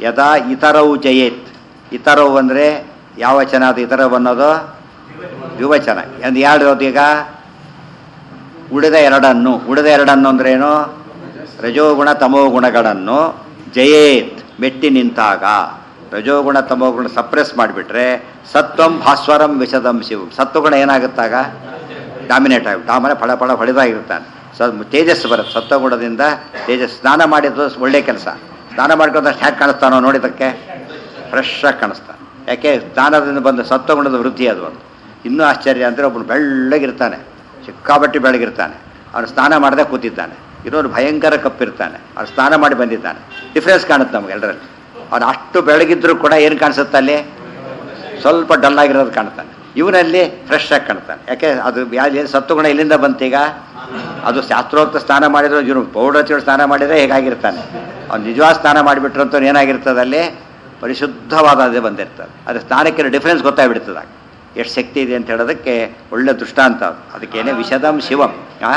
ಯದಾ ಇತರವು ಜಯೇತ್ ಇತರವು ಅಂದರೆ ಯಾವ ವಚನ ಅದು ಇತರವು ಅನ್ನೋದು ದ್ವಿವಚನ ಎಂದು ಯಾವುದು ಈಗ ಉಳಿದ ಎರಡನ್ನು ಉಳಿದ ಎರಡನ್ನು ಅಂದ್ರೇನು ರಜೋಗುಣ ತಮೋಗುಣಗಳನ್ನು ಜಯೇತ್ ಮೆಟ್ಟಿ ನಿಂತಾಗ ರಜೋಗುಣ ತಮೋಗುಣ ಸಪ್ರೆಸ್ ಮಾಡಿಬಿಟ್ರೆ ಸತ್ವಂ ಭಾಸ್ವರಂ ವಿಷದಂ ಶಿವಂ ಸತ್ವಗುಣ ಏನಾಗುತ್ತಾಗ ಡಾಮಿನೇಟ್ ಆಗಿ ಡಾಮನೆ ಫಳ ಫಳ ಹೊಡೆದಾಗಿರ್ತಾನೆ ಸ ತೇಜಸ್ಸು ಬರುತ್ತೆ ಸತ್ವಗುಣದಿಂದ ತೇಜಸ್ ಸ್ನಾನ ಮಾಡಿದ್ದು ಒಳ್ಳೆ ಕೆಲಸ ಸ್ನಾನ ಮಾಡ್ಕೊಂಡಷ್ಟು ಹ್ಯಾಕ್ ಕಾಣಿಸ್ತಾನೋ ನೋಡಿದ್ದಕ್ಕೆ ಫ್ರೆಶ್ ಆಗಿ ಕಾಣಿಸ್ತಾನೆ ಯಾಕೆ ಸ್ನಾನದಿಂದ ಬಂದ ಸತ್ವಗುಣದ ವೃದ್ಧಿ ಅದು ಒಂದು ಇನ್ನೂ ಆಶ್ಚರ್ಯ ಅಂದರೆ ಒಬ್ಬನು ಬೆಳ್ಳಗಿರ್ತಾನೆ ಸಿಕ್ಕಾಬಟ್ಟಿ ಬೆಳಗಿರ್ತಾನೆ ಅವನು ಸ್ನಾನ ಮಾಡದೆ ಕೂತಿದ್ದಾನೆ ಇನ್ನೊಂದು ಭಯಂಕರ ಕಪ್ಪಿರ್ತಾನೆ ಅವ್ನು ಸ್ನಾನ ಮಾಡಿ ಬಂದಿದ್ದಾನೆ ಡಿಫ್ರೆನ್ಸ್ ಕಾಣುತ್ತೆ ನಮ್ಗೆ ಎಲ್ಲರಲ್ಲಿ ಅವನು ಅಷ್ಟು ಬೆಳಗಿದ್ರೂ ಕೂಡ ಏನು ಕಾಣಿಸುತ್ತೆ ಅಲ್ಲಿ ಸ್ವಲ್ಪ ಡಲ್ ಆಗಿರೋದು ಕಾಣ್ತಾನೆ ಇವನಲ್ಲಿ ಫ್ರೆಶ್ ಆಗಿ ಕಾಣ್ತಾನೆ ಯಾಕೆ ಅದು ಯಾವ್ದು ಸತ್ವಗುಣ ಎಲ್ಲಿಂದ ಬಂತೀಗ ಅದು ಶಾಸ್ತ್ರೋಕ್ತ ಸ್ನಾನ ಮಾಡಿದ್ರು ಇವನು ಪೌಡರ್ ಹಚ್ಚಿಕೊಂಡು ಸ್ನಾನ ಮಾಡಿದರೆ ಹೇಗಾಗಿರ್ತಾನೆ ಅವ್ನು ನಿಜವಾದ ಸ್ನಾನ ಮಾಡಿಬಿಟ್ರಂತ ಏನಾಗಿರ್ತದೆ ಅಲ್ಲಿ ಪರಿಶುದ್ಧವಾದ ಅದೇ ಬಂದಿರ್ತದೆ ಅದು ಸ್ನಾನಕ್ಕೆ ಡಿಫ್ರೆನ್ಸ್ ಗೊತ್ತಾಗ್ಬಿಡ್ತದೆ ಆಗ. ಎಷ್ಟು ಶಕ್ತಿ ಇದೆ ಅಂತ ಹೇಳೋದಕ್ಕೆ ಒಳ್ಳೆ ದೃಷ್ಟಾಂತ ಅದು ಅದಕ್ಕೇನೆ ವಿಷದಂ ಶಿವಂ ಆ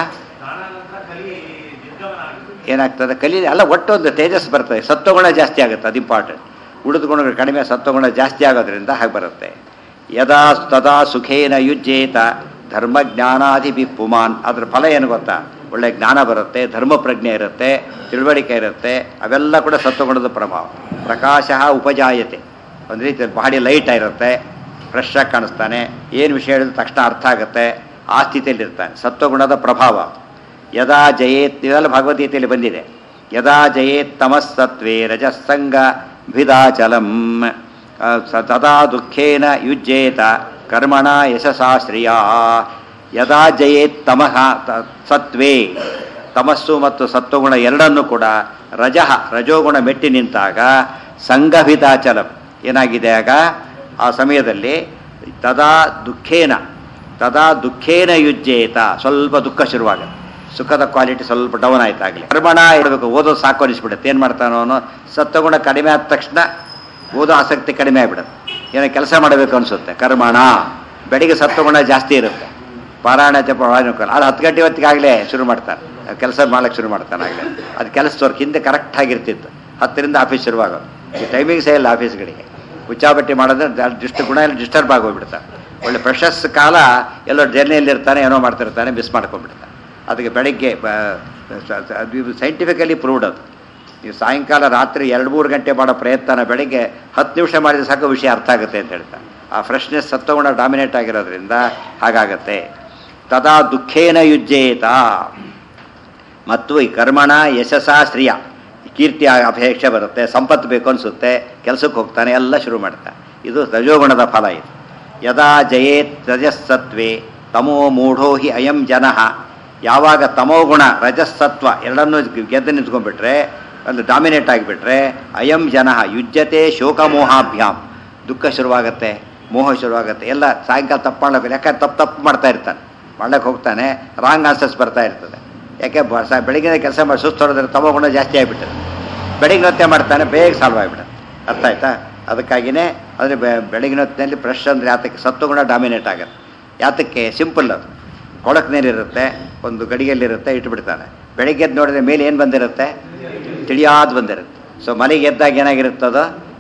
ಏನಾಗ್ತದೆ ಕಲಿ ಅಲ್ಲ ಒಟ್ಟೊಂದು ತೇಜಸ್ ಬರ್ತದೆ ಸತ್ವಗುಣ ಜಾಸ್ತಿ ಆಗುತ್ತೆ ಅದು ಇಂಪಾರ್ಟೆಂಟ್ ಉಳಿದ ಗುಣಗಳು ಕಡಿಮೆ ಸತ್ವಗುಣ ಜಾಸ್ತಿ ಆಗೋದ್ರಿಂದ ಹಾಗೆ ಬರುತ್ತೆ ಯದಾ ತದಾ ಸುಖೇನ ಯುಜ್ಯೇತ ಧರ್ಮಜ್ಞಾನಾಧಿಪಿ ಪುಮಾನ್ ಅದ್ರ ಫಲ ಏನು ಗೊತ್ತಾ ಒಳ್ಳೆ ಜ್ಞಾನ ಬರುತ್ತೆ ಧರ್ಮ ಪ್ರಜ್ಞೆ ಇರುತ್ತೆ ತಿಳುವಳಿಕೆ ಇರುತ್ತೆ ಅವೆಲ್ಲ ಕೂಡ ಸತ್ವಗುಣದ ಪ್ರಭಾವ ಪ್ರಕಾಶ ಉಪಜಾಯತೆ ಒಂದು ರೀತಿ ಬಾಡಿ ಲೈಟ್ ಇರುತ್ತೆ ಫ್ರೆಶ್ ಆಗಿ ಕಾಣಿಸ್ತಾನೆ ಏನು ವಿಷಯ ಹೇಳಿದ್ರೆ ತಕ್ಷಣ ಅರ್ಥ ಆಗುತ್ತೆ ಆ ಸ್ಥಿತಿಯಲ್ಲಿರ್ತಾನೆ ಸತ್ವಗುಣದ ಪ್ರಭಾವ ಯದಾ ಜಯೇತ್ ಇವೆಲ್ಲ ಭಗವದ್ಗೀತೆಯಲ್ಲಿ ಬಂದಿದೆ ಯದಾ ಜಯೇತ್ ತಮಸ್ಸತ್ವೇ ರಜಸ್ಸಂಗ ಭಿದಾಚಲಂ ಆ, ಸ- ತದಾ ದುಃಖೇನ ಯುಜ್ಯೇತ ಕರ್ಮಣ ಯಶಸಾ ಶ್ರಿಯಾ ಯದಾ ಜಯೇತ್ ತಮಃ ತ- ಸತ್ವೇ ತಮಸ್ಸು ಮತ್ತು ಸತ್ವಗುಣ ಎರಡನ್ನೂ ಕೂಡ ರಜಃ ರಜೋಗುಣ ಮೆಟ್ಟಿ ನಿಂತಾಗ ಸಂಘಭಿತಾಚಲಂ ಏನಾಗಿದೆ ಆಗ ಆ ಸಮಯದಲ್ಲಿ ತದಾ ದುಃಖೇನ ತದಾ ದುಃಖೇನ ಯುಜ್ಯೇತ ಸ್ವಲ್ಪ ದುಃಖ ಶುರುವಾಗುತ್ತೆ ಸುಖದ ಕ್ವಾಲಿಟಿ ಸ್ವಲ್ಪ ಡೌನ್ ಆಯ್ತಾಗಲಿ ಕರ್ಮಣ ಇರಬೇಕು ಓದೋದು ಸಾಕು ಅನಿಸ್ಬಿಡುತ್ತೆ ಏನು ಮಾಡ್ತಾನೋ ಅವನು ಸತ್ವಗುಣ ಕಡಿಮೆ ಆದ ತಕ್ಷಣ ಓದೋ ಆಸಕ್ತಿ ಕಡಿಮೆ ಆಗಿಬಿಡುತ್ತೆ ಏನೋ ಕೆಲಸ ಮಾಡಬೇಕು ಅನಿಸುತ್ತೆ ಕರ್ಮಣ ಬೆಳಿಗ್ಗೆ ಸತ್ವಗುಣ ಜಾಸ್ತಿ ಇರುತ್ತೆ ಪಾರಾಯಣ ಜಪ ವಾಯುಕಾಲ ಅದು ಹತ್ತು ಗಂಟೆ ಹೊತ್ತಿಗಾಗಲೇ ಶುರು ಮಾಡ್ತಾನೆ ಕೆಲಸ ಮಾಡ್ಲಿಕ್ಕೆ ಶುರು ಮಾಡ್ತಾನೆ ಆಗಲೇ ಅದು ಕೆಲಸದವ್ರಿಗೆ ಹಿಂದೆ ಕರೆಕ್ಟ್ ಆಗಿರ್ತಿತ್ತು ಹತ್ತರಿಂದ ಆಫೀಸ್ ಶುರುವಾಗೋದು ಈ ಟೈಮಿಂಗ್ಸೇ ಇಲ್ಲ ಆಫೀಸ್ಗಳಿಗೆ ಹುಚ್ಚಾಬಟ್ಟಿ ಮಾಡಿದ್ರೆ ಡಿಸ್ಟ್ ಗುಣ ಎಲ್ಲ ಡಿಸ್ಟರ್ಬ್ ಆಗೋಗ್ಬಿಡ್ತಾರೆ ಒಳ್ಳೆ ಫ್ರೆಶಸ್ ಕಾಲ ಎಲ್ಲೋ ಜರ್ನಿಯಲ್ಲಿರ್ತಾನೆ ಏನೋ ಮಾಡ್ತಿರ್ತಾನೆ ಮಿಸ್ ಮಾಡ್ಕೊಂಡ್ಬಿಡ್ತಾನೆ ಅದಕ್ಕೆ ಬೆಳಗ್ಗೆ ಸೈಂಟಿಫಿಕಲಿ ಪ್ರೂವ್ಡ್ ಅದು ನೀವು ಸಾಯಂಕಾಲ ರಾತ್ರಿ ಎರಡು ಮೂರು ಗಂಟೆ ಮಾಡೋ ಪ್ರಯತ್ನ ಬೆಳಗ್ಗೆ ಹತ್ತು ನಿಮಿಷ ಮಾಡಿದ್ರೆ ಸಾಕು ವಿಷಯ ಅರ್ಥ ಆಗುತ್ತೆ ಅಂತ ಹೇಳ್ತಾರೆ ಆ ಫ್ರೆಶ್ನೆಸ್ ಸತ್ವಗುಣ ಡಾಮಿನೇಟ್ ಆಗಿರೋದ್ರಿಂದ ಹಾಗಾಗತ್ತೆ ತದಾ ದುಃಖೇನ ಯುಜ್ಯೇತ ಮತ್ತು ಈ ಕರ್ಮಣ ಯಶಸ್ಸ ಶ್ರಿಯ ಕೀರ್ತಿ ಅಪೇಕ್ಷೆ ಬರುತ್ತೆ ಸಂಪತ್ತು ಬೇಕು ಅನಿಸುತ್ತೆ ಕೆಲಸಕ್ಕೆ ಹೋಗ್ತಾನೆ ಎಲ್ಲ ಶುರು ಮಾಡ್ತಾನೆ ಇದು ರಜೋಗುಣದ ಫಲ ಇದು ಯದಾ ಜಯೇತ್ ರಜಸ್ಸತ್ವೇ ತಮೋ ಮೂಢೋ ಹಿ ಅಯಂ ಜನಃ ಯಾವಾಗ ತಮೋಗುಣ ರಜಸ್ಸತ್ವ ಎರಡನ್ನೂ ಗೆದ್ದು ನಿಂತ್ಕೊಂಡ್ಬಿಟ್ರೆ ಒಂದು ಡಾಮಿನೇಟ್ ಆಗಿಬಿಟ್ರೆ ಅಯಂ ಜನಃ ಯುಜ್ಯತೆ ಶೋಕಮೋಹಾಭ್ಯಾಮ್ ದುಃಖ ಶುರುವಾಗುತ್ತೆ ಮೋಹ ಶುರುವಾಗುತ್ತೆ ಎಲ್ಲ ಸಾಯಂಕಾಲ ತಪ್ಪು ಮಾಡಬೇಕು ಯಾಕಂದ್ರೆ ತಪ್ಪು ತಪ್ಪು ಮಾಡ್ತಾ ಇರ್ತಾನೆ ಮಾಡಕ್ಕೆ ಹೋಗ್ತಾನೆ ರಾಂಗ್ ಆನ್ಸರ್ಸ್ ಬರ್ತಾ ಇರ್ತದೆ ಯಾಕೆ ಬ ಸ ಬೆಳಗಿನ ಕೆಲಸ ಮಾಡಿ ಸುಸ್ತು ಹೊಡೆದ್ರೆ ತಮೋಗುಣ ಜಾಸ್ತಿ ಆಗಿಬಿಟ್ಟದೆ ಬೆಳಗಿನ ಹೊತ್ತೇ ಮಾಡ್ತಾನೆ ಬೇಗ ಸಾಲ್ವ್ ಆಗಿಬಿಡುತ್ತೆ ಅರ್ಥ ಆಯ್ತಾ ಅದಕ್ಕಾಗಿಯೇ ಅಂದರೆ ಬೆಳಗಿನ ಹೊತ್ತಿನಲ್ಲಿ ಫ್ರೆಶ್ ಅಂದರೆ ಯಾತಕ್ಕೆ ಸತ್ವಗುಣ ಡಾಮಿನೇಟ್ ಆಗುತ್ತೆ ಯಾತಕ್ಕೆ ಸಿಂಪಲ್ ಅದು ಕೊಳಕು ನೀರಿರುತ್ತೆ ಒಂದು ಗಡಿಗೆಯಲ್ಲಿರುತ್ತೆ ಇಟ್ಬಿಡ್ತಾನೆ ಬೆಳಿಗ್ಗೆ ಎದ್ದು ನೋಡಿದ್ರೆ ಮೇಲೆ ಏನು ಬಂದಿರುತ್ತೆ ತಿಳಿಯಾದ ಬಂದಿರುತ್ತೆ ಸೊ ಮನೆಗೆ ಎದ್ದಾಗ ಏನಾಗಿರುತ್ತದೋ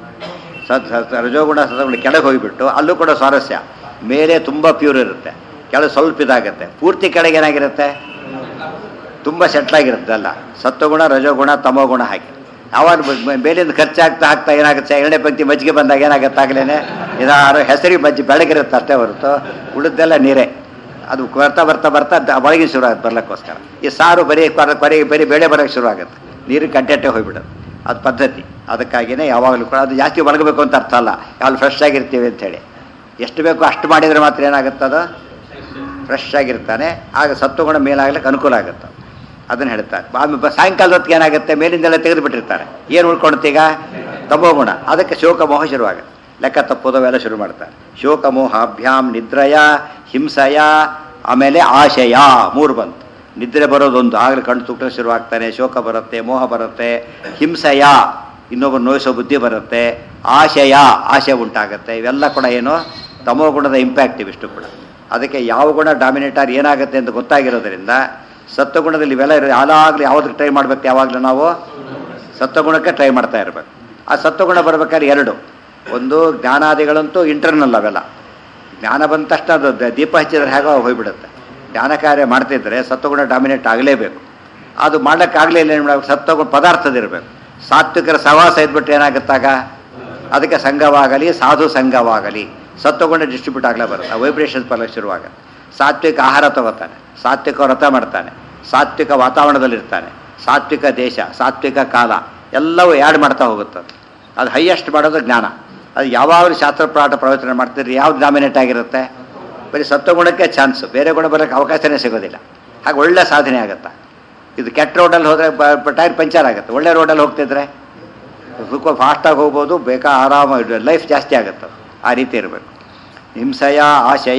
ಸತ್ ಸತ್ ರಜೋಗುಣ ಸತ್ವಗುಣ ಕೆಳಗೆ ಹೋಗಿಬಿಟ್ಟು ಅಲ್ಲೂ ಕೂಡ ಸ್ವಾರಸ್ಯ ಮೇಲೆ ತುಂಬ ಪ್ಯೂರ್ ಇರುತ್ತೆ ಕೆಳಗೆ ಸ್ವಲ್ಪ ಇದಾಗುತ್ತೆ ಪೂರ್ತಿ ಕೆಳಗೆ ಏನಾಗಿರುತ್ತೆ ತುಂಬ ಸೆಟ್ಲಾಗಿರುತ್ತೆ ಅಲ್ಲ ಸತ್ವಗುಣ ರಜೋಗುಣ ತಮೋಗುಣ ಹಾಗೆ ಯಾವಾಗ ಬ- ಮೇಲಿಂದ ಖರ್ಚಾಗ್ತಾ ಆಗ್ತಾ ಏನಾಗುತ್ತೆ ಎರಡನೇ ಪಂಕ್ತಿ ಮಜ್ಜಿಗೆ ಬಂದಾಗ ಏನಾಗುತ್ತೆ ಆಗ್ಲೇ ಇದಾರು ಹೆಸರಿಗೆ ಮಜ್ಜಿ ಬೆಳಗಿರುತ್ತೆ ಅಷ್ಟೇ ಹೊರತು ಉಳಿದೆಲ್ಲ ನೀರೇ ಅದು ಬರ್ತಾ ಬರ್ತಾ ಬರ್ತಾ ದ- ಒಳಗಿನ ಶುರು ಆಗುತ್ತೆ ಬರ್ಲಿಕ್ಕೋಸ್ಕರ ಈ ಸಾರು ಬರೀ ಕೊರ- ಕೊನೆಗೆ ಬರೀ ಬೇಳೆ ಬರೋಕ್ಕೆ ಶುರು ಆಗುತ್ತೆ ನೀರಿನ ಕಂಟೆಂಟೇ ಹೋಗ್ಬಿಡೋದು ಅದು ಪದ್ಧತಿ ಅದಕ್ಕಾಗಿಯೇ ಯಾವಾಗಲೂ ಕೂಡ ಅದು ಜಾಸ್ತಿ ಒಣಗಬೇಕು ಅಂತ ಅರ್ಥ ಅಲ್ಲ ಯಾವಾಗ ಫ್ರೆಶ್ ಆಗಿರ್ತೀವಿ ಅಂಥೇಳಿ ಎಷ್ಟು ಬೇಕೋ ಅಷ್ಟು ಮಾಡಿದರೆ ಮಾತ್ರ ಏನಾಗುತ್ತದು ಫ್ರೆಶ್ ಆಗಿರ್ತಾನೆ ಆಗ ಸತ್ವಗುಣ ಮೇಲಾಗ್ಲಿಕ್ಕೆ ಅನುಕೂಲ ಆಗುತ್ತೆ ಅದನ್ನು ಹೇಳ್ತಾರೆ ಆಮೇಲೆ ಬ- ಸಾಯಂಕಾಲದ ಹೊತ್ತಿಗೆ ಏನಾಗುತ್ತೆ ಮೇಲಿಂದೆಲ್ಲ ತೆಗೆದು ಬಿಟ್ಟಿರ್ತಾರೆ ಏನು ಉಳ್ಕೊಳುತ್ತೀಗ ತಮೋಗುಣ ಅದಕ್ಕೆ ಶೋಕ ಮೋಹ ಶುರುವಾಗುತ್ತೆ ಲೆಕ್ಕ ತಪ್ಪೋದವೆಲ್ಲ ಶುರು ಮಾಡ್ತಾರೆ ಶೋಕ ಮೋಹಾಭ್ಯಾಂ ನಿದ್ರಯ ಹಿಂಸಯ ಆಮೇಲೆ ಆಶಯ ಮೂರು ಬಂತು ನಿದ್ರೆ ಬರೋದೊಂದು ಆಗಲೇ ಕಣ್ಣು ತುಕ್ಕ ಶುರುವಾಗ್ತಾನೆ ಶೋಕ ಬರುತ್ತೆ ಮೋಹ ಬರುತ್ತೆ ಹಿಂಸಯ ಇನ್ನೊಬ್ಬರು ನೋಯಿಸೋ ಬುದ್ಧಿ ಬರುತ್ತೆ ಆಶಯ ಆಶೆ ಉಂಟಾಗುತ್ತೆ ಇವೆಲ್ಲ ಕೂಡ ಏನು ತಮೋಗುಣದ ಇಂಪ್ಯಾಕ್ಟ್ ಇವಿಷ್ಟು ಕೂಡ ಅದಕ್ಕೆ ಯಾವ ಗುಣ ಡಾಮಿನೇಟರ್ ಏನಾಗುತ್ತೆ ಅಂತ ಗೊತ್ತಾಗಿರೋದ್ರಿಂದ ಸತ್ವಗುಣದಲ್ಲಿ ಇವೆಲ್ಲ ಇರೋ ಯಾವಾಗಲೂ ಯಾವುದಕ್ಕೆ ಟ್ರೈ ಮಾಡಬೇಕು ಯಾವಾಗಲೂ ನಾವು ಸತ್ವಗುಣಕ್ಕೆ ಟ್ರೈ ಮಾಡ್ತಾ ಇರಬೇಕು ಆ ಸತ್ವಗುಣ ಬರ್ಬೇಕಾದ್ರೆ ಎರಡು ಒಂದು ಜ್ಞಾನಾದಿಗಳಂತೂ ಇಂಟರ್ನಲ್ ಅವೆಲ್ಲ ಜ್ಞಾನ ಬಂದ ತಕ್ಷಣ ಅದು ದ- ದೀಪ ಹಚ್ಚಿದ್ರೆ ಹೇಗೋ ಹೋಗ್ಬಿಡುತ್ತೆ ಜ್ಞಾನ ಕಾರ್ಯ ಮಾಡ್ತಿದ್ರೆ ಸತ್ವಗುಣ ಡಾಮಿನೇಟ್ ಆಗಲೇಬೇಕು ಅದು ಮಾಡ್ಲಿಕ್ಕಾಗಲೇ ಇಲ್ಲ ಏನು ಮಾಡಬೇಕು ಸತ್ವಗುಣ ಪದಾರ್ಥದಿರಬೇಕು ಸಾತ್ವಿಕರ ಸವಾಸ ಇದ್ಬಿಟ್ಟು ಏನಾಗುತ್ತಾಗ ಅದಕ್ಕೆ ಸಂಘವಾಗಲಿ ಸಾಧು ಸಂಘವಾಗಲಿ ಸತ್ವಗುಣ ಡಿಸ್ಟ್ರಿಬ್ಯೂಟ್ ಆಗಲೇ ಬರುತ್ತೆ ವೈಬ್ರೇಷನ್ಸ್ ಬರಲಿಕ್ಕೆ ಶುರುವಾಗುತ್ತೆ ಸಾತ್ವಿಕ ಆಹಾರ ತಗೋತಾನೆ ಸಾತ್ವಿಕ ವ್ರತ ಮಾಡ್ತಾನೆ ಸಾತ್ವಿಕ ವಾತಾವರಣದಲ್ಲಿರ್ತಾನೆ ಸಾತ್ವಿಕ ದೇಶ ಸಾತ್ವಿಕ ಕಾಲ ಎಲ್ಲವೂ ಆ್ಯಡ್ ಮಾಡ್ತಾ ಹೋಗುತ್ತೆ ಅದು. ಅದು ಹೈಯೆಸ್ಟ್ ಮಾಡೋದು ಜ್ಞಾನ ಅದು ಯಾವಾಗಲೂ ಶಾಸ್ತ್ರ ಪಾಠ ಪ್ರವಚನ ಮಾಡ್ತಿದ್ರೆ ಯಾವ್ದು ಡಾಮಿನೇಟ್ ಆಗಿರುತ್ತೆ ಬರೀ ಸತ್ವಗುಣಕ್ಕೆ ಚಾನ್ಸ್ ಬೇರೆ ಗುಣ ಬರೋಕ್ಕೆ ಅವಕಾಶನೇ ಸಿಗೋದಿಲ್ಲ ಹಾಗೆ ಒಳ್ಳೆ ಸಾಧನೆ ಆಗುತ್ತೆ ಇದು ಕೆಟ್ಟ ರೋಡಲ್ಲಿ ಹೋದರೆ ಟೈರ್ ಪಂಚರ್ ಆಗುತ್ತೆ ಒಳ್ಳೆ ರೋಡಲ್ಲಿ ಹೋಗ್ತಿದ್ರೆ ಸುಖ ಫಾಸ್ಟಾಗಿ ಹೋಗ್ಬೋದು ಬೇಕಾ ಆರಾಮ ಲೈಫ್ ಜಾಸ್ತಿ ಆಗುತ್ತೆ ಆ ರೀತಿ ಇರಬೇಕು ಹಿಂಸೆಯ ಆಶಯ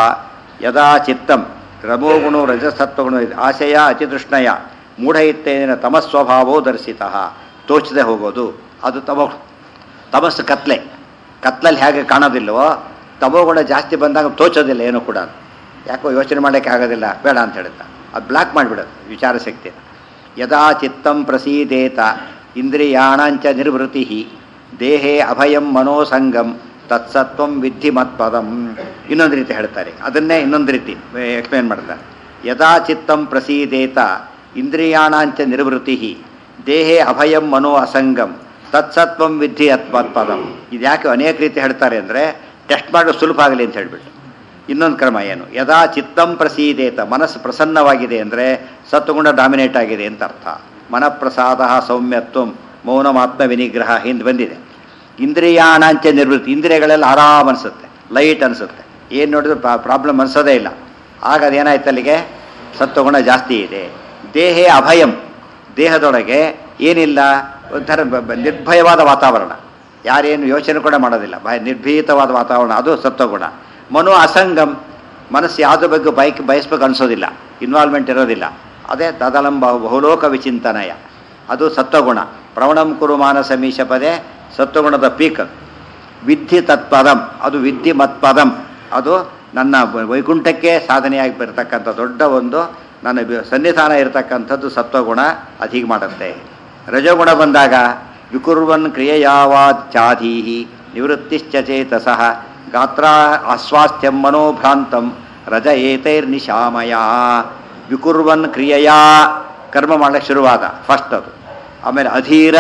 ಯದಾ ಚಿತ್ತಂ ರಮೋಗುಣ ರಜಸತ್ವಗುಣ ಆಶಯ ಅತಿತೃಷ್ಣಯ ಮೂಢ ಇತ್ತೇನ ತಮಸ್ವಭಾವೋ ದರ್ಶಿತ ತೋಚದೆ ಹೋಗೋದು ಅದು ತಮೋ ತಮಸ್ಸು ಕತ್ಲೆ ಕತ್ಲಲ್ಲಿ ಹೇಗೆ ಕಾಣೋದಿಲ್ವೋ ತಮೋಗುಣ ಜಾಸ್ತಿ ಬಂದಾಗ ತೋಚೋದಿಲ್ಲ ಏನೂ ಕೂಡ ಯಾಕೋ ಯೋಚನೆ ಮಾಡೋಕ್ಕೆ ಆಗೋದಿಲ್ಲ ಬೇಡ ಅಂತ ಹೇಳ್ತಾ ಅದು ಬ್ಲಾಕ್ ಮಾಡಿಬಿಡೋದು ವಿಚಾರ ಶಕ್ತಿನ ಯದಾ ಚಿತ್ತಂ ಪ್ರಸೀದೇತ ಇಂದ್ರಿಯಾಣಾಂಚ ನಿರ್ವೃತಿ ದೇಹೇ ಅಭಯಂ ಮನೋಸಂಗಂ ತತ್ಸತ್ವಂ ವಿದ್ಧಿ ಮತ್ಪದಂ ಇನ್ನೊಂದು ರೀತಿ ಹೇಳ್ತಾರೆ ಅದನ್ನೇ ಇನ್ನೊಂದು ರೀತಿ ಎಕ್ಸ್ಪ್ಲೇನ್ ಮಾಡ್ತಾರೆ ಯದಾ ಚಿತ್ತಂ ಪ್ರಸೀದೇತ ಇಂದ್ರಿಯಾಣಾಂಚ ನಿರ್ವೃತಿ ದೇಹೇ ಅಭಯಂ ಮನೋ ಅಸಂಗಂ ತತ್ಸತ್ವಂ ವಿದ್ಧಿ ಮತ್ಪದಂ ಇದು ಯಾಕೆ ಅನೇಕ ರೀತಿ ಹೇಳ್ತಾರೆ ಅಂದರೆ ಟೆಸ್ಟ್ ಮಾಡೋದು ಸುಲಭ ಆಗಲಿ ಅಂತ ಹೇಳ್ಬಿಟ್ಟು ಇನ್ನೊಂದು ಕ್ರಮ ಏನು ಯದಾ ಚಿತ್ತಂ ಪ್ರಸೀದೇತ ಮನಸ್ಸು ಪ್ರಸನ್ನವಾಗಿದೆ ಅಂದರೆ ಸತ್ವಗುಣ ಡಾಮಿನೇಟ್ ಆಗಿದೆ ಅಂತ ಅರ್ಥ ಮನಃಪ್ರಸಾದ ಸೌಮ್ಯತ್ವಂ ಮೌನಮಾತ್ಮ ವಿನಿಗ್ರಹ ಹಿಂದೆ ಬಂದಿದೆ ಇಂದ್ರಿಯಾಣಾಂಚ ನಿರ್ವೃತ್ತಿ ಇಂದ್ರಿಯಗಳೆಲ್ಲ ಆರಾಮ್ ಅನಿಸುತ್ತೆ ಲೈಟ್ ಅನಿಸುತ್ತೆ ಏನು ನೋಡಿದ್ರು ಪ್ರಾಬ್ಲಮ್ ಅನಿಸೋದೇ ಇಲ್ಲ ಆಗ ಅದೇನಾಯ್ತು ಅಲ್ಲಿಗೆ ಸತ್ವಗುಣ ಜಾಸ್ತಿ ಇದೆ ದೇಹೇ ಅಭಯಂ ದೇಹದೊಳಗೆ ಏನಿಲ್ಲ ಒಂಥರ ಬ- ಬ- ನಿರ್ಭಯವಾದ ವಾತಾವರಣ ಯಾರೇನು ಯೋಚನೆ ಕೂಡ ಮಾಡೋದಿಲ್ಲ ಭಯ ನಿರ್ಭೀತವಾದ ವಾತಾವರಣ ಅದು ಸತ್ವಗುಣ ಮನೋ ಅಸಂಗಂ ಮನಸ್ಸು ಯಾವುದ್ರ ಬಗ್ಗೆ ಬೈಕ್ ಬಯಸ್ಬೇಕು ಅನಿಸೋದಿಲ್ಲ ಇನ್ವಾಲ್ವ್ಮೆಂಟ್ ಇರೋದಿಲ್ಲ ಅದೇ ತದಲಂಬ ಬಹುಲೋಕ ವಿಚಿಂತನಯ ಅದು ಸತ್ವಗುಣ ಪ್ರವಣಂ ಕುರು ಮಾನಸ ಮೀಶ ಪದೇ ಸತ್ವಗುಣದ ಪೀಕ್ ಅದು. ವಿದ್ಧಿ ತತ್ಪದಂ ಅದು ವಿದ್ಧಿ ಮತ್ಪದಂ ಅದು ನನ್ನ ವೈ- ವೈಕುಂಠಕ್ಕೆ ಸಾಧನೆಯಾಗಿ ಬರತಕ್ಕಂಥ ದೊಡ್ಡ ಒಂದು ನನ್ನ ವಿ- ಸನ್ನಿಧಾನ ಇರತಕ್ಕಂಥದ್ದು ಸತ್ವಗುಣ ಅದು ಹೀಗೆ ಮಾಡುತ್ತೆ ರಜೋಗುಣ ಬಂದಾಗ ವಿಕುರ್ವನ್ ಕ್ರಿಯೆಯಾವಾಚಾಧೀಹಿ ನಿವೃತ್ತಿಶ್ಚ ಚೇತಸಃ ಗಾತ್ರ ಅಸ್ವಾಸ್ಥ್ಯಂ ಮನೋಭ್ರಾಂತಂ ರಜ ಏತೈರ್ನಿಶಾಮಯ ವಿಕುರ್ವನ್ ಕ್ರಿಯೆಯಾ ಕರ್ಮ ಮಾಡಕ್ಕೆ ಶುರುವಾದ ಫಸ್ಟ್ ಅದು ಆಮೇಲೆ ಅಧೀರ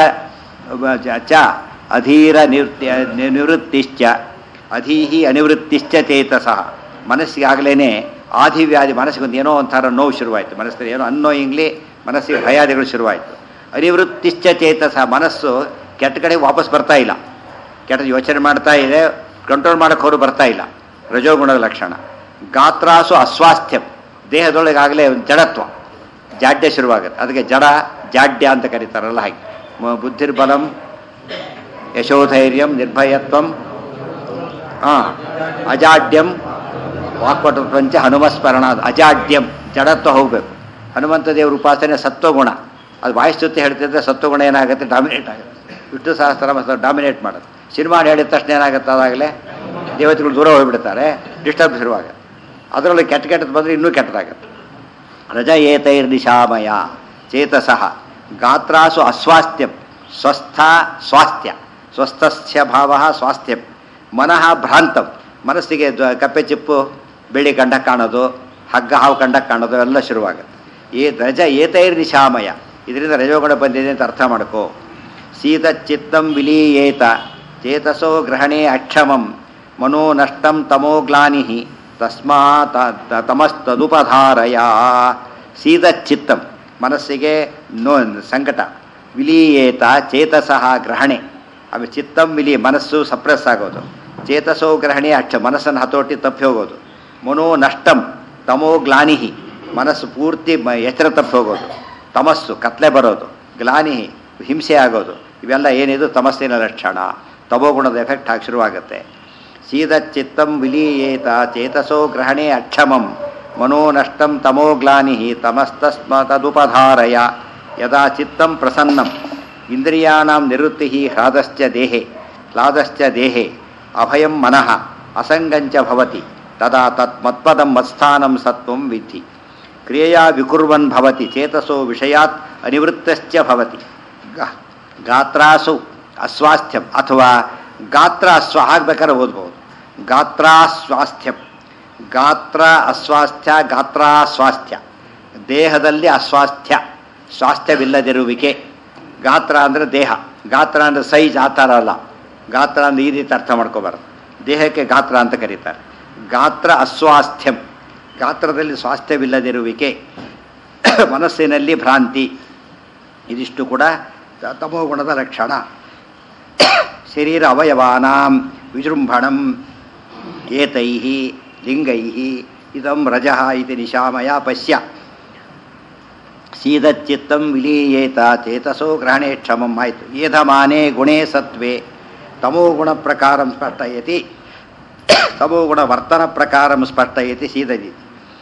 ಚ- ಚ ಅಧೀರ ನಿವೃತ್ತಿ ನಿ- ನಿವೃತ್ತಿಶ್ಚ ಅಧೀಹಿ ಅನಿವೃತ್ತಿಶ್ಚ ಚೇತಸಃ ಮನಸ್ಸಿಗಾಗಲೇ ಆದಿವ್ಯಾಧಿ ಮನಸ್ಸಿಗೊಂದು ಏನೋ ಒಂಥರ ನೋವು ಶುರುವಾಯಿತು ಮನಸ್ಸಲ್ಲಿ ಏನೋ ಅನ್ನೋಯಿಂಗ್ಲಿ ಮನಸ್ಸಿಗೆ ಭಯಾದಿಗಳು ಶುರುವಾಯಿತು ಅನಿವೃತ್ತಿಶ್ಚ ಚೇತಸ ಮನಸ್ಸು ಕೆಟ್ಟ ಕಡೆ ವಾಪಸ್ ಬರ್ತಾ ಇಲ್ಲ ಕೆಟ್ಟ ಯೋಚನೆ ಮಾಡ್ತಾ ಇದೆ ಕಂಟ್ರೋಲ್ ಮಾಡೋಕ್ಕೆ ಅವರು ಬರ್ತಾ ಇಲ್ಲ ರಜೋಗುಣದ ಲಕ್ಷಣ ಗಾತ್ರಾಸು ಅಸ್ವಾಸ್ಥ್ಯಂ ದೇಹದೊಳಗಾಗಲೇ ಒಂದು ಜಡತ್ವ ಜಾಡ್ಯ ಶುರುವಾಗುತ್ತೆ ಅದಕ್ಕೆ ಜಡ ಜಾಡ್ಯ ಅಂತ ಕರೀತಾರಲ್ಲ ಹಾಗೆ ಮ- ಬುದ್ಧಿರ್ಬಲಂ ಯಶೋಧೈರ್ಯಂ ನಿರ್ಭಯತ್ವಂ ಹಾಂ ಅಜಾಡ್ಯಂ ವಾಕ್ಪಟುತ್ವಂಚ ಹನುಮಸ್ಮರಣ ಅಜಾಡ್ಯಂ ಜಡತ್ವ ಹೋಗಬೇಕು ಹನುಮಂತ ದೇವರ ಉಪಾಸನೆ ಸತ್ವಗುಣ ಅದು ವಾಯುಸ್ತುತಿ ಹೇಳ್ತಿದ್ರೆ ಸತ್ವಗುಣ ಏನಾಗುತ್ತೆ ಡಾಮಿನೇಟ್ ಆಗುತ್ತೆ ವಿಷ್ಣು ಸಹಸ್ರ ಡಾಮಿನೇಟ್ ಮಾಡೋದು ಸಿನಿಮಾ ಹೇಳಿದ ತಕ್ಷಣ ಏನಾಗುತ್ತೆ ಅದಾಗಲೇ ದೇವತೆಗಳು ದೂರ ಹೋಗಿಬಿಡ್ತಾರೆ ಡಿಸ್ಟರ್ಬ್ ಶುರುವಾಗುತ್ತೆ ಅದರಲ್ಲಿ ಕೆಟ್ಟ ಕೆಟ್ಟದ್ದು ಬಂದರೆ ಇನ್ನೂ ಕೆಟ್ಟದಾಗುತ್ತೆ ರಜ ಏತೈರ್ನಿಶಾಮಯ ಚೇತಸಃ ಗಾತ್ರಾಸು ಅಸ್ವಾಸ್ಥ್ಯಂ ಸ್ವಸ್ಥ ಸ್ವಾಸ್ಥ್ಯ ಸ್ವಸ್ಥಸ್ಯ ಭಾವ ಸ್ವಾಸ್ಥ್ಯಂ ಮನಃ ಭ್ರಾಂತಂ ಮನಸ್ಸಿಗೆ ದ್ವ- ಕಪ್ಪೆ ಚಿಪ್ಪು ಬೆಳ್ಳಿ ಕಂಡ ಕಾಣೋದು ಹಗ್ಗ ಹಾವು ಕಂಡ ಕಾಣೋದು ಎಲ್ಲ ಶುರುವಾಗುತ್ತೆ ಏ ರಜ ಏತೈರ್ನಿಶಾಮಯ ಇದರಿಂದ ರಜೋಗುಣ ಬಂದಿದೆ ಅಂತ ಅರ್ಥ ಮಾಡ್ಕೋ ಶೀತ ಚಿತ್ತಂ ವಿಲೀಯೇತ ಚೇತಸೋ ಗ್ರಹಣೆ ಅಕ್ಷಮಂ ಮನೋ ನಷ್ಟಂ ತಮೋ ಗ್ಲಾನಿ ತಸ್ಮಾತ್ ತ- ತಮಸ್ತದುಪಧಾರಯ ಶೀತ ಚಿತ್ತಂ ಮನಸ್ಸಿಗೆ ನೋ ಸಂಕಟ ವಿಲೀಯೇತ ಚೇತಸಃ ಗ್ರಹಣೆ ಆಮೇಲೆ ಚಿತ್ತಂ ವಿಲಿ ಮನಸ್ಸು ಸಪ್ರೆಸ್ ಆಗೋದು ಚೇತಸೋ ಗ್ರಹಣೆ ಅಕ್ಷ ಮನಸ್ಸನ್ನು ಹತೋಟಿ ತಪ್ಪಿ ಹೋಗೋದು ಮನೋ ನಷ್ಟಂ ತಮೋ ಗ್ಲಾನಿಹಿ ಮನಸ್ಸು ಪೂರ್ತಿ ಮ- ಎಚ್ಚರ ತಪ್ಪಿ ಹೋಗೋದು ತಮಸ್ಸು ಕತ್ಲೆ ಬರೋದು ಗ್ಲಾನಿ ಹಿಂಸೆ ಆಗೋದು ಇವೆಲ್ಲ ಏನಿದು ತಮಸ್ಸಿನ ಲಕ್ಷಣ ತಮೋಗುಣದ ಎಫೆಕ್ಟ್ ಆಗಿ ಶುರುವಾಗುತ್ತೆ ಸೀದಚ್ಚಿತ್ತಂ ವಿಲೀಯೇತ ಚೇತಸೋ ಗ್ರಹಣೆ ಅಕ್ಷಮಂ ಮನೋ ನಷ್ಟಂ ತಮೋ ಗ್ಲಾನಿ ತಮಸ್ತಸ್ಮ ತದುಪಧಾರಯ ಯದಾ ಚಿತ್ತಂ ಪ್ರಸನ್ನಂ ಇಂದ್ರಿಯಾಣಾಂ ನಿವೃತ್ತಿ ಹ್ಲಾದಶ್ಚ ದೇಹೆ ಹ್ಲಾದಶ್ಚ ದೇಹೆ ಅಭಯಂ ಮನಃ ಅಸಂಗಂಚ ಭವತಿ ತದಾ ತತ್ ಮತ್ಪದಂ ಮತ್ಸ್ಥಾನಂ ಸತ್ವಂ ವಿಧಿ ಕ್ರಿಯೆಯಾ ವಿಕುರ್ವನ್ ಭವತಿ ಚೇತಸೋ ವಿಷಯಾತ್ ಅನಿವೃತ್ತಶ್ಚ ಭವತಿ ಗಾ- ಗಾತ್ರಾಸು ಅಸ್ವಾಸ್ಥ್ಯಂ ಅಥವಾ ಗಾತ್ರ ಅಸ್ವ ಆಗ್ಬೇಕಾದ್ರೆ ಓದ್ಬೋದು ಗಾತ್ರ ಸ್ವಾಸ್ಥ್ಯಂ ಗಾತ್ರ ಅಸ್ವಾಸ್ಥ್ಯ ಗಾತ್ರ ಸ್ವಾಸ್ಥ್ಯ ದೇಹದಲ್ಲಿ ಅಸ್ವಾಸ್ಥ್ಯ ಸ್ವಾಸ್ಥ್ಯವಿಲ್ಲದಿರುವಿಕೆ ಗಾತ್ರ ಅಂದರೆ ದೇಹ ಗಾತ್ರ ಅಂದರೆ ಸೈಜ್ ಆ ಥರ ಅಲ್ಲ ಗಾತ್ರ ಅಂದರೆ ಈ ರೀತಿ ಅರ್ಥ ಮಾಡ್ಕೋಬಾರ್ದು ದೇಹಕ್ಕೆ ಗಾತ್ರ ಅಂತ ಕರೀತಾರೆ ಗಾತ್ರ ಅಸ್ವಾಸ್ಥ್ಯಂ ಗಾತ್ರದಲ್ಲಿ ಸ್ವಾಸ್ಥ್ಯವಿಲ್ಲದಿರುವಿಕೆ ಮನಸ್ಸಿನಲ್ಲಿ ಭ್ರಾಂತಿ ಇದಿಷ್ಟು ಕೂಡ ತಮೋಗುಣದ ಲಕ್ಷಣ ಶರೀರ ಅವಯವಾನಾಂ ವಿಜೃಂಭಣಂ ಏತೈ ಲಿಂಗೈ ಇದಂ ರಜಃ ಇತಿ ನಿಶಾಮಯ ಪಶ್ಯ ಸೀದಚ್ಚಿತ್ತಂ ವಿಲೀಯೇತ ಚೇತಸೋ ಗ್ರಹಣೆ ಕ್ಷಮಂ ಆಯಿತು ಏಧಮಾನೆ ಗುಣೇ ಸತ್ವೇ ತಮೋಗುಣ ಪ್ರಕಾರಂ ಸ್ಪಷ್ಟಯತಿ ತಮೋಗುಣ ವರ್ತನ ಪ್ರಕಾರಂ ಸ್ಪಷ್ಟಯತಿ ಸೀದದಿ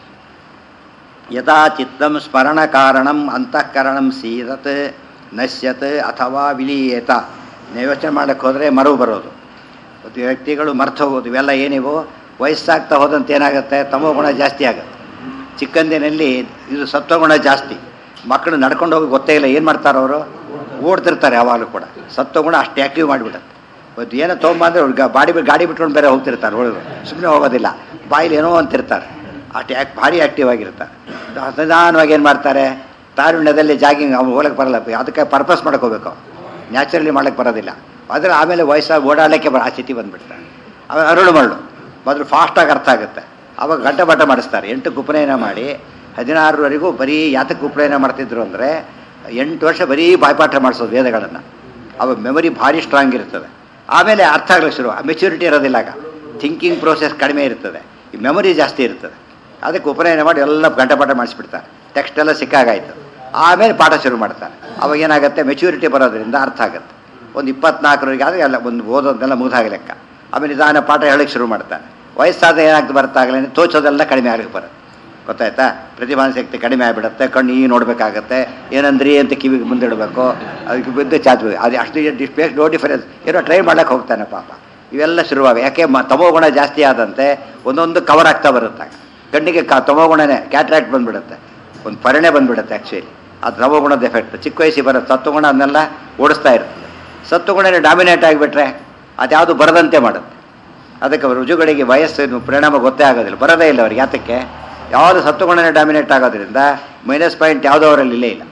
ಯಥಾ ಚಿತ್ತಂ ಸ್ಮರಣ ಕಾರಣಂ ಅಂತಃಕರಣಂ ಸೀದತ್ ನಶ್ಯತ್ ಅಥವಾ ವಿಲೀಯೇತ ನೀವು ಯೋಚನೆ ಮಾಡಕ್ಕೆ ಹೋದರೆ ಮರವು ಬರೋದು ಮತ್ತು ವ್ಯಕ್ತಿಗಳು ಮರ್ತು ಹೋಗೋದು ಇವೆಲ್ಲ ಏನಿವು ವಯಸ್ಸಾಗ್ತಾ ಹೋದಂತೆ ಏನಾಗುತ್ತೆ ತಮೋಗುಣ ಜಾಸ್ತಿ ಆಗುತ್ತೆ ಚಿಕ್ಕಂದಿನಲ್ಲಿ ಇದು ಸತ್ವಗುಣ ಜಾಸ್ತಿ ಮಕ್ಕಳು ನಡ್ಕೊಂಡು ಹೋಗಿ ಗೊತ್ತೇ ಇಲ್ಲ ಏನು ಮಾಡ್ತಾರೆ ಅವರು ಓಡ್ತಿರ್ತಾರೆ ಯಾವಾಗಲೂ ಕೂಡ ಸತ್ವಗುಣ ಅಷ್ಟು ಆ್ಯಕ್ಟಿವ್ ಮಾಡಿಬಿಡುತ್ತೆ ಇವತ್ತು ಏನೋ ತೊಗೊಂಬಂದ್ರೆ ಅವ್ರಿಗೆ ಬಾಡಿ ಬಿಟ್ಟು ಗಾಡಿ ಬಿಟ್ಕೊಂಡು ಬೇರೆ ಹೋಗ್ತಿರ್ತಾರೆ ಒಳಗೆ ಸುಮ್ಮನೆ ಹೋಗೋದಿಲ್ಲ ಬಾಯಿಲಿ ಏನೋ ಅಂತಿರ್ತಾರೆ ಅಷ್ಟು ಆ್ಯಕ್ ಭಾರಿ ಆ್ಯಕ್ಟಿವ್ ಆಗಿರ್ತಾರೆ ನಿಧಾನವಾಗಿ ಏನು ಮಾಡ್ತಾರೆ ತಾರುಣ್ಯದಲ್ಲಿ ಜಾಗಿಂಗ್ ಅವ್ನು ಹೋಗಕ್ಕೆ ಬರಲ್ಲ ಅದಕ್ಕೆ ಪರ್ಪಸ್ ಮಾಡ್ಕೋಬೇಕು ನ್ಯಾಚುರಲಿ ಮಾಡೋಕ್ಕೆ ಬರೋದಿಲ್ಲ ಆದರೆ ಆಮೇಲೆ ವಯಸ್ಸಾಗಿ ಓಡಾಡಲಿಕ್ಕೆ ಬರ ಆ ಸ್ಥಿತಿ ಬಂದುಬಿಡ್ತಾರೆ ಆಮೇಲೆ ಅರುಳು ಮರಳು ಮೊದಲು ಫಾಸ್ಟಾಗಿ ಅರ್ಥ ಆಗುತ್ತೆ ಅವಾಗ ಗಂಟೆ ಬಟ್ಟ ಮಾಡಿಸ್ತಾರೆ ಎಂಟು ಕುಪನಯನ ಮಾಡಿ ಹದಿನಾರರವರೆಗೂ ಬರೀ ಯಾತಕ್ಕೆ ಉಪನಯನ ಮಾಡ್ತಿದ್ರು ಅಂದರೆ ಎಂಟು ವರ್ಷ ಬರೀ ಬಾಯ್ಪಾಠ ಮಾಡಿಸೋದು ವೇದಗಳನ್ನು ಅವಾಗ ಮೆಮೊರಿ ಭಾರಿ ಸ್ಟ್ರಾಂಗ್ ಇರ್ತದೆ ಆಮೇಲೆ ಅರ್ಥ ಆಗ್ಲಿಕ್ಕೆ ಶುರು ಮೆಚುರಿಟಿ ಇರೋದಿಲ್ಲ ಆಗ ಥಿಂಕಿಂಗ್ ಪ್ರೋಸೆಸ್ ಕಡಿಮೆ ಇರ್ತದೆ ಈ ಮೆಮೊರಿ ಜಾಸ್ತಿ ಇರ್ತದೆ ಅದಕ್ಕೆ ಉಪನಯನ ಮಾಡಿ ಎಲ್ಲ ಗಂಟಪಾಠ ಮಾಡಿಸ್ಬಿಡ್ತಾರೆ ಟೆಕ್ಸ್ಟ್ ಎಲ್ಲ ಸಿಕ್ಕಾಗಾಯ್ತು ಆಮೇಲೆ ಪಾಠ ಶುರು ಮಾಡ್ತಾರೆ ಅವಾಗ ಏನಾಗುತ್ತೆ ಮೆಚುರಿಟಿ ಬರೋದ್ರಿಂದ ಅರ್ಥ ಆಗುತ್ತೆ ಒಂದು ಇಪ್ಪತ್ನಾಲ್ಕರವರೆಗೆ ಆದರೆ ಎಲ್ಲ ಒಂದು ಓದೋದೆಲ್ಲ ಮುಗಿದಾಗ ಲೆಕ್ಕ ಆಮೇಲೆ ನಿಧಾನ ಪಾಠ ಹೇಳಕ್ಕೆ ಶುರು ಮಾಡ್ತಾರೆ ವಯಸ್ಸಾದ ಏನಾಗ್ತದೆ ಬರ್ತಾಗಲೇ ತೋಚೋದೆಲ್ಲ ಕಡಿಮೆ ಆಗಲಿಕ್ಕೆ ಬರುತ್ತೆ ಗೊತ್ತಾಯ್ತಾ ಪ್ರತಿಭಾನ ಶಕ್ತಿ ಕಡಿಮೆ ಆಗಿಬಿಡುತ್ತೆ ಕಣ್ಣು ಈ ನೋಡಬೇಕಾಗತ್ತೆ ಏನಂದ್ರಿ ಅಂತ ಕಿವಿಗೆ ಮುಂದಿಡಬೇಕು ಅದಕ್ಕೆ ಬಿದ್ದು ಚಾಚು ಅದು ಅಷ್ಟು ಡಿಸ್ಪ್ಲೇಸ್ ನೋ ಡಿಫರೆನ್ಸ್ ಏನೋ ಟ್ರೈ ಮಾಡ್ಲಿಕ್ಕೆ ಹೋಗ್ತಾನೆ ಪಾಪ ಇವೆಲ್ಲ ಶುರುವಾಗ ಯಾಕೆ ಮ ತಮೋಗುಣ ಜಾಸ್ತಿ ಆದಂತೆ ಒಂದೊಂದು ಕವರ್ ಆಗ್ತಾ ಬರುತ್ತೆ ಕಣ್ಣಿಗೆ ಕ ತಮೋಗುಣನೇ ಕ್ಯಾಟ್ರಾಕ್ಟ್ ಬಂದ್ಬಿಡುತ್ತೆ ಒಂದು ಪರಿಣೆ ಬಂದ್ಬಿಡುತ್ತೆ ಆ್ಯಕ್ಚುಲಿ ಅದು ತಮೋಗುಣದ ಎಫೆಕ್ಟ್ ಚಿಕ್ಕ ವಯಸ್ಸಿಗೆ ಬರುತ್ತೆ ಸತ್ವಗುಣ ಅದನ್ನೆಲ್ಲ ಓಡಿಸ್ತಾ ಇರ್ತದೆ ಸತ್ವಗುಣನೇ ಡಾಮಿನೇಟ್ ಆಗಿಬಿಟ್ರೆ ಅದ್ಯಾವುದು ಬರದಂತೆ ಮಾಡುತ್ತೆ ಅದಕ್ಕೆ ರುಜುಗಳಿಗೆ ವಯಸ್ಸು ಪರಿಣಾಮ ಗೊತ್ತೇ ಆಗೋದಿಲ್ಲ ಬರೋದೇ ಇಲ್ಲ ಅವ್ರಿಗೆ ಯಾತಕ್ಕೆ ಯಾವುದು ಸತ್ವಗುಣನೇ ಡಾಮಿನೇಟ್ ಆಗೋದ್ರಿಂದ ಮೈನಸ್ ಪಾಯಿಂಟ್ ಯಾವುದೋ ಅವರಲ್ಲಿ ಇಲ್ಲೇ ಇಲ್ಲ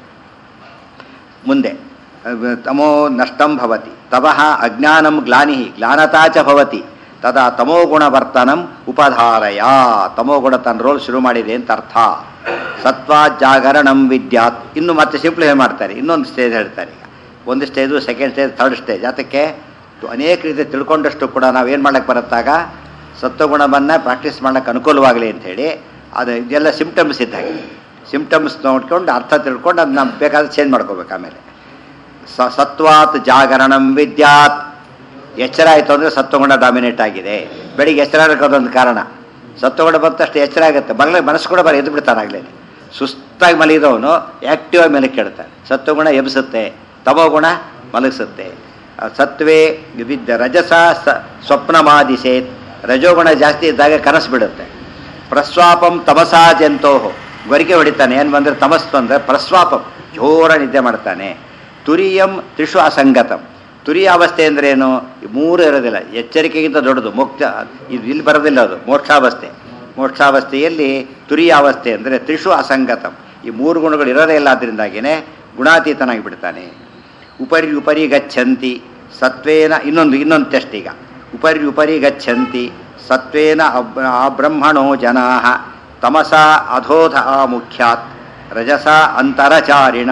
ಮುಂದೆ ತಮೋ ನಷ್ಟಂ ಭವತಿ ತಪಃ ಅಜ್ಞಾನಂ ಗ್ಲಾನಿ ಗ್ಲಾನತಾ ಚ ಭವತಿ ತದಾ ತಮೋಗುಣ ವರ್ತನಂ ಉಪಧಾರಯ ತಮೋಗುಣ ತನ್ನ ರೋಲ್ ಶುರು ಮಾಡಿದೆ ಅಂತ ಅರ್ಥ ಸತ್ವ ಜಾಗರಣಂ ವಿದ್ಯಾತ್ ಇನ್ನು ಮತ್ತೆ ಸಿಂಪ್ಲಿಫೈ ಮಾಡ್ತಾರೆ ಇನ್ನೊಂದು ಸ್ಟೇಜ್ ಹೇಳ್ತಾರೆ ಈಗ ಒಂದು stage second stage third stage ಅದಕ್ಕೆ ಅನೇಕ ರೀತಿ ತಿಳ್ಕೊಂಡಷ್ಟು ಕೂಡ ನಾವೇನು ಮಾಡಕ್ಕೆ ಬರುತ್ತಾಗ ಸತ್ವಗುಣವನ್ನು ಪ್ರಾಕ್ಟೀಸ್ ಮಾಡೋಕ್ಕೆ ಅನುಕೂಲವಾಗಲಿ ಅಂಥೇಳಿ ಅದು ಇದೆಲ್ಲ ಸಿಂಪ್ಟಮ್ಸ್ ಇದ್ದಾಗೆ ಸಿಂಪ್ಟಮ್ಸ್ ನೋಡ್ಕೊಂಡು ಅರ್ಥ ತಿಳ್ಕೊಂಡು ಅದು ನಾವು ಬೇಕಾದ್ರೆ ಚೇಂಜ್ ಮಾಡ್ಕೋಬೇಕು ಆಮೇಲೆ ಸ ಸತ್ವಾತ್ ಜಾಗರಣಂ ವಿದ್ಯಾತ್ ಎಚ್ಚರ ಆಯಿತು ಅಂದರೆ ಸತ್ವಗುಣ ಡಾಮಿನೇಟ್ ಆಗಿದೆ ಬೆಳಿಗ್ಗೆ ಎಚ್ಚರ ಅದೊಂದು ಕಾರಣ ಸತ್ವಗುಣ ಬಂದ ತಕ್ಷಣ ಎಚ್ಚರ ಆಗುತ್ತೆ ಬರಲಿ ಮನಸ್ಸು ಕೂಡ ಬರ ಎದ್ದು ಬಿಡ್ತಾನೆ ಆಗಲೇ ಸುಸ್ತಾಗಿ ಮಲಗಿದವನು ಆ್ಯಕ್ಟಿವ್ ಆಗಿ ಮೇಲೆ ಕೇಳ್ತಾನೆ ಸತ್ವಗುಣ ಎಬ್ಸುತ್ತೆ ತಮೋಗುಣ ಮಲಗಿಸುತ್ತೆ ಸತ್ವೇ ವಿದ್ಯ ರಜಸ ಸ ಸ್ವಪ್ನಮಾದಿಸೇತ್ ರಜೋಗುಣ ಜಾಸ್ತಿ ಇದ್ದಾಗ ಕನಸು ಬಿಡುತ್ತೆ ಪ್ರಸ್ವಾಪಂ ತಮಸಾ ಜಂತೋಹು ಗೊರಿಕೆ ಹೊಡಿತಾನೆ ಏನು ಬಂದರೆ ತಮಸ್ಸು ಅಂದರೆ ಪ್ರಸ್ವಾಪಂ ಜೋರ ನಿದ್ದೆ ಮಾಡ್ತಾನೆ ತುರಿಯಂ ತ್ರಿಷು ಅಸಂಗತಂ ತುರಿಯ ಅವಸ್ಥೆ ಅಂದ್ರೇನು ಈ ಮೂರು ಇರೋದಿಲ್ಲ ಎಚ್ಚರಿಕೆಗಿಂತ ದೊಡ್ಡದು ಮುಕ್ತ ಇದು ಇಲ್ಲಿ ಬರೋದಿಲ್ಲ ಅದು ಮೋಕ್ಷಾವಸ್ಥೆ ಮೋಕ್ಷಾವಸ್ಥೆಯಲ್ಲಿ ತುರಿಯ ಅವಸ್ಥೆ ಅಂದರೆ ತ್ರಿಷು ಅಸಂಗತಂ ಈ ಮೂರು ಗುಣಗಳು ಇರೋದೇ ಇಲ್ಲ ಅದರಿಂದಾಗಿಯೇ ಗುಣಾತೀತನಾಗಿ ಬಿಡ್ತಾನೆ ಉಪರಿ ಉಪರಿ ಗಚ್ಚಂತಿ ಸತ್ವೇನ ಇನ್ನೊಂದು ಇನ್ನೊಂದು ಟೆಸ್ಟ್ ಈಗ ಉಪರಿ ಉಪರಿ ಗಚ್ಚಂತಿ ಸತ್ವೇನ ಅಬ್ ಅಬ್ರಹ್ಮಣೋ ಜನಾ ತಮಸ ಅಧೋಧ ಮುಖ್ಯಾತ್ ರಜಸ ಅಂತರಚಾರಿಣ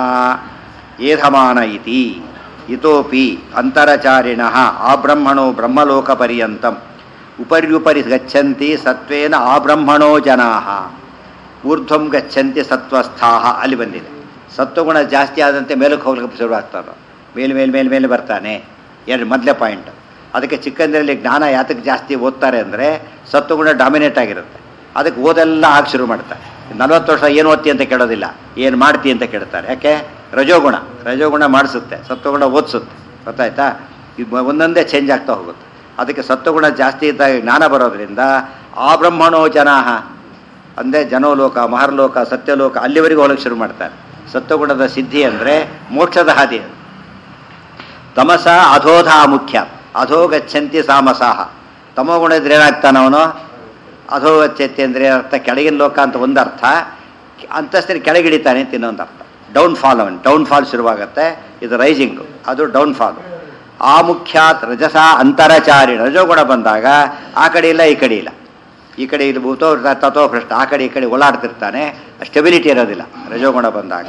ಏಧಮಾನ ಇತಿ ಇತೋಪಿ ಅಂತರಚಾರಿಣ ಆಬ್ರಹ್ಮಣೋ ಬ್ರಹ್ಮಲೋಕಪರ್ಯಂತಂ ಉಪರ್ಯುಪರಿ ಗಚ್ಚಂತಿ ಸತ್ವೇನ ಆಬ್ರಹ್ಮಣೋ ಜನಾ ಊರ್ಧ್ವಂ ಗಚ್ಚಂತಿ ಸತ್ವಸ್ಥಾಹ ಅಲ್ಲಿ ಬಂದಿದೆ ಸತ್ವಗುಣ ಜಾಸ್ತಿ ಆದಂತೆ ಮೇಲಕ್ಕೆ ಹೋಗ್ಲಿಕ್ಕೆ ಶುರು ಆಗ್ತಾರೆ ಮೇಲೆ ಮೇಲೆ ಮೇಲೆ ಮೇಲೆ ಬರ್ತಾನೆ ಎರಡು ಮೊದಲೇ ಪಾಯಿಂಟ್ ಅದಕ್ಕೆ ಚಿಕ್ಕಂದಿರಲ್ಲಿ ಜ್ಞಾನ ಯಾತಕ್ಕೆ ಜಾಸ್ತಿ ಓದ್ತಾರೆ ಅಂದರೆ ಸತ್ವಗುಣ ಡಾಮಿನೇಟ್ ಆಗಿರುತ್ತೆ ಅದಕ್ಕೆ ಓದೆಲ್ಲ ಆಗಿ ಶುರು ಮಾಡ್ತಾರೆ ನಲವತ್ತು ವರ್ಷ ಏನು ಓದ್ತಿ ಅಂತ ಕೇಳೋದಿಲ್ಲ ಏನು ಮಾಡ್ತಿ ಅಂತ ಕೇಳ್ತಾರೆ ಯಾಕೆ ರಜೋಗುಣ ರಜೋಗುಣ ಮಾಡಿಸುತ್ತೆ ಸತ್ವಗುಣ ಓದಿಸುತ್ತೆ ಗೊತ್ತಾಯ್ತಾ ಇದು ಒಂದೊಂದೇ ಚೇಂಜ್ ಆಗ್ತಾ ಹೋಗುತ್ತೆ ಅದಕ್ಕೆ ಸತ್ವಗುಣ ಜಾಸ್ತಿ ಇದ್ದಾಗ ಜ್ಞಾನ ಬರೋದ್ರಿಂದ ಆ ಬ್ರಹ್ಮಣೋ ಜನಾಹ ಅಂದರೆ ಜನೋಲೋಕ ಮಹರ್ಲೋಕ ಸತ್ಯಲೋಕ ಅಲ್ಲಿವರೆಗೂ ಹೋಗಕ್ಕೆ ಶುರು ಮಾಡ್ತಾರೆ ಸತ್ವಗುಣದ ಸಿದ್ಧಿ ಅಂದರೆ ಮೋಕ್ಷದ ಹಾದಿ ಅದು ತಮಸ ಅಧೋಧ ಮುಖ್ಯ ಅಧೋ ಗಚ್ಚಂತಿ ಸಾಮಸಾಹ ತಮೋ ಗುಣ ಇದ್ರೆ ಏನಾಗ್ತಾನವನು ಅಧೋ ಗಚ್ಚತಿ ಅಂದರೆ ಅರ್ಥ ಕೆಳಗಿನ ಲೋಕ ಅಂತ ಒಂದು ಅರ್ಥ ಅಂತಸ್ತಿನ ಕೆಳಗಿಳಿತಾನೆ ಅಂತ ಇನ್ನೊಂದು ಅರ್ಥ ಡೌನ್ ಫಾಲ್ ಅವನು ಡೌನ್ ಫಾಲ್ ಶುರುವಾಗುತ್ತೆ ಇದು ರೈಸಿಂಗು ಅದು ಡೌನ್ ಫಾಲು ಆ ಮುಖ್ಯಾತ್ ರಜಸ ಅಂತರಚಾರಿ ರಜೋಗುಣ ಬಂದಾಗ ಆ ಕಡೆ ಇಲ್ಲ ಈ ಕಡೆ ಇಲ್ಲ ಈ ಕಡೆ ಇಲ್ಲಿ ಭೂತೋ ತಥೋ ಭ್ರಷ್ಟ ಆ ಕಡೆ ಈ ಕಡೆ ಓಲಾಡ್ತಿರ್ತಾನೆ ಸ್ಟೆಬಿಲಿಟಿ ಇರೋದಿಲ್ಲ ರಜೋಗುಣ ಬಂದಾಗ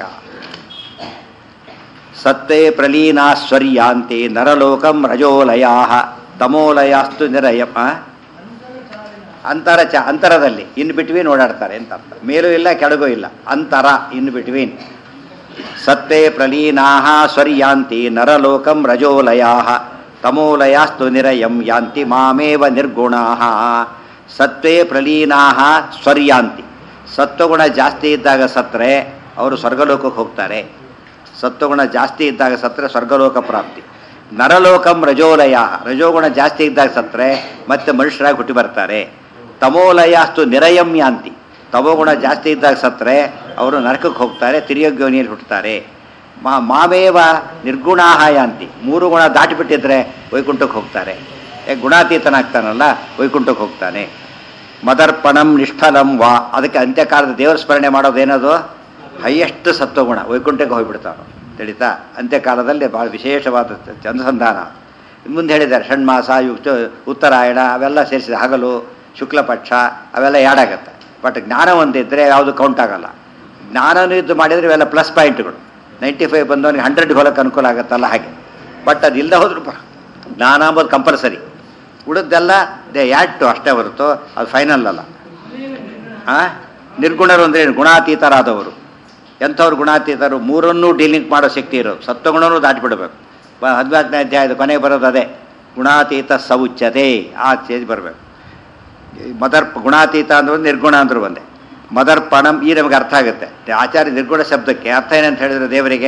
ಸತ್ತೇ ಪ್ರಲೀನಾಶ್ವರ್ಯಾಂತಿ ನರಲೋಕಂ ರಜೋಲಯಾ ತಮೋಲಯಾಸ್ತು ನಿರಯಂ ಆ? ಅಂತರ ಚ ಅಂತರದಲ್ಲಿ ಇನ್ ಬಿಟ್ವೀನ್ ಓಡಾಡ್ತಾರೆ ಅಂತ ಅರ್ಥ ಮೇಲೂ ಇಲ್ಲ ಕೆಳಗೂ ಇಲ್ಲ ಅಂತರ ಇನ್ ಬಿಟ್ವೀನ್ ಸತ್ತೇ ಪ್ರಲೀನಾ ಸ್ವರ್ಯಾಂತಿ ನರಲೋಕಂ ರಜೋಲಯಾ ತಮೋಲಯಾಸ್ತು ನಿರಯಂ ಯಾಂತಿ ಮಾಮೇವ ನಿರ್ಗುಣಾ ಸತ್ವೇ ಪ್ರಲೀನಾ ಸ್ವರ್ಯಾಂತಿ ಸತ್ವಗುಣ ಜಾಸ್ತಿ ಇದ್ದಾಗ ಸತ್ರೆ ಅವರು ಸ್ವರ್ಗಲೋಕಕ್ಕೆ ಹೋಗ್ತಾರೆ ಸತ್ವಗುಣ ಜಾಸ್ತಿ ಇದ್ದಾಗ ಸತ್ರೆ ಸ್ವರ್ಗಲೋಕ ಪ್ರಾಪ್ತಿ ನರಲೋಕಂ ರಜೋಲಯ ರಜೋಗುಣ ಜಾಸ್ತಿ ಇದ್ದಾಗ ಸತ್ರೆ ಮತ್ತೆ ಮನುಷ್ಯರಾಗಿ ಹುಟ್ಟಿ ಬರ್ತಾರೆ ತಮೋಲಯಾಸ್ತು ನಿರಯಂ ಯಾಂತಿ ತಮೋಗುಣ ಜಾಸ್ತಿ ಇದ್ದಾಗ ಸತ್ರೆ ಅವರು ನರಕಕ್ಕೆ ಹೋಗ್ತಾರೆ ತಿರಿಯೋಗ್ಯೋನಿಯಲ್ಲಿ ಹುಟ್ಟುತ್ತಾರೆ ಮಾ ಮಾಮೇವ ನಿರ್ಗುಣಾಹ ಯಾಂತಿ ಮೂರು ಗುಣ ದಾಟಿಬಿಟ್ಟಿದ್ರೆ ವೈಕುಂಠಕ್ಕೆ ಹೋಗ್ತಾರೆ ಯಾಕೆ ಗುಣಾತೀತನಾಗ್ತಾನಲ್ಲ ವೈಕುಂಠಕ್ಕೆ ಹೋಗ್ತಾನೆ ಮದರ್ಪಣಂ ನಿಷ್ಠಲಂ ವಾ ಅದಕ್ಕೆ ಅಂತ್ಯಕಾಲದ ದೇವರ ಸ್ಮರಣೆ ಮಾಡೋದೇನದು ಹೈಯೆಸ್ಟ್ ಸತ್ವಗುಣ ವೈಕುಂಠಕ್ಕೆ ಹೋಗ್ಬಿಡ್ತಾನೆ ತಿಳಿತಾ ಅಂತ್ಯಕಾಲದಲ್ಲಿ ಭಾಳ ವಿಶೇಷವಾದ ಅನುಸಂಧಾನ ಮುಂದೆ ಹೇಳಿದ್ದಾರೆ ಷಣ್ಮಾಸ ಯುಕ್ತ ಉತ್ತರಾಯಣ ಅವೆಲ್ಲ ಸೇರಿಸಿದ ಹಗಲು ಶುಕ್ಲಪಕ್ಷ ಅವೆಲ್ಲ ಯಾಡಾಗತ್ತೆ ಬಟ್ ಜ್ಞಾನ ಒಂದಿದ್ದರೆ ಯಾವುದು ಕೌಂಟ್ ಆಗಲ್ಲ ಜ್ಞಾನನೂ ಇದ್ದು ಮಾಡಿದರೆ ಇವೆಲ್ಲ ಪ್ಲಸ್ ಪಾಯಿಂಟ್ಗಳು ನೈಂಟಿ ಫೈವ್ ಬಂದವನಿಗೆ ಹಂಡ್ರೆಡ್ ಹೋಲಕ್ಕೆ ಅನುಕೂಲ ಆಗುತ್ತಲ್ಲ ಹಾಗೆ ಬಟ್ ಅದು ಇಲ್ಲದೆ ಹೋದ್ರು ಪ- ಜ್ಞಾನ ಅಂಬೋದು ಕಂಪಲ್ಸರಿ ಉಳಿದೆಲ್ಲ ದೇ ಯಾಟು ಅಷ್ಟೇ ಹೊರತು ಅದು ಫೈನಲ್ ಅಲ್ಲ ಆ ನಿರ್ಗುಣರು ಅಂದರೆ ಏನು? ಗುಣಾತೀತರಾದವರು ಎಂಥವ್ರು ಗುಣಾತೀತರು ಮೂರನ್ನೂ ಡೀಲಿಂಗ್ ಮಾಡೋ ಶಕ್ತಿ ಇರೋದು ಸತ್ವಗುಣನೂ ದಾಟಿಬಿಡಬೇಕು ಬ ಹದಿನಾಲ್ಕನೇ ಅಧ್ಯಾಯದ ಕೊನೆಗೆ ಬರೋದು ಅದೇ ಗುಣಾತೀತ ಸೌಚ್ಯತೆ ಆ ಸ್ಟೇಜ್ ಬರಬೇಕು ಮದರ್ಪ ಗುಣಾತೀತ ಅಂದ್ರೆ ನಿರ್ಗುಣ ಅಂದ್ರು ಒಂದೇ ಮದರ್ಪಣಂ ಈ ನಮಗೆ ಅರ್ಥ ಆಗುತ್ತೆ ಆಚಾರ್ಯ ನಿರ್ಗುಣ ಶಬ್ದಕ್ಕೆ ಅರ್ಥ ಏನಂತ ಹೇಳಿದ್ರೆ ದೇವರಿಗೆ